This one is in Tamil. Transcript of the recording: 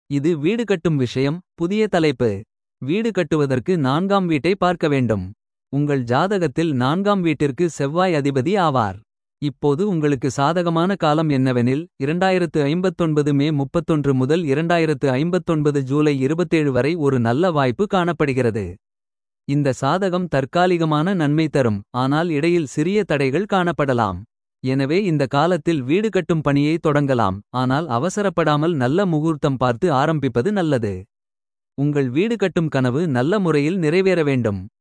இது வீடு கட்டும் விஷயம் புதிய தலைப்பு வீடு கட்டுவதற்கு நான்காம் வீட்டை பார்க்க வேண்டும் உங்கள் ஜாதகத்தில் நான்காம் வீட்டிற்கு செவ்வாய் அதிபதி ஆவார் இப்போது உங்களுக்கு சாதகமான காலம் என்னவெனில் இரண்டாயிரத்து ஐம்பத்தொன்பது மே முப்பத்தொன்று முதல் இரண்டாயிரத்து ஐம்பத்தொன்பது ஜூலை இருபத்தேழு வரை ஒரு நல்ல வாய்ப்பு காணப்படுகிறது இந்த சாதகம் தற்காலிகமான நன்மை தரும் ஆனால் இடையில் சிறிய தடைகள் காணப்படலாம் எனவே இந்த காலத்தில் வீடு கட்டும் பணியை தொடங்கலாம் ஆனால் அவசரப்படாமல் நல்ல முகூர்த்தம் பார்த்து ஆரம்பிப்பது நல்லது உங்கள் வீடு கட்டும் கனவு நல்ல முறையில் நிறைவேற வேண்டும்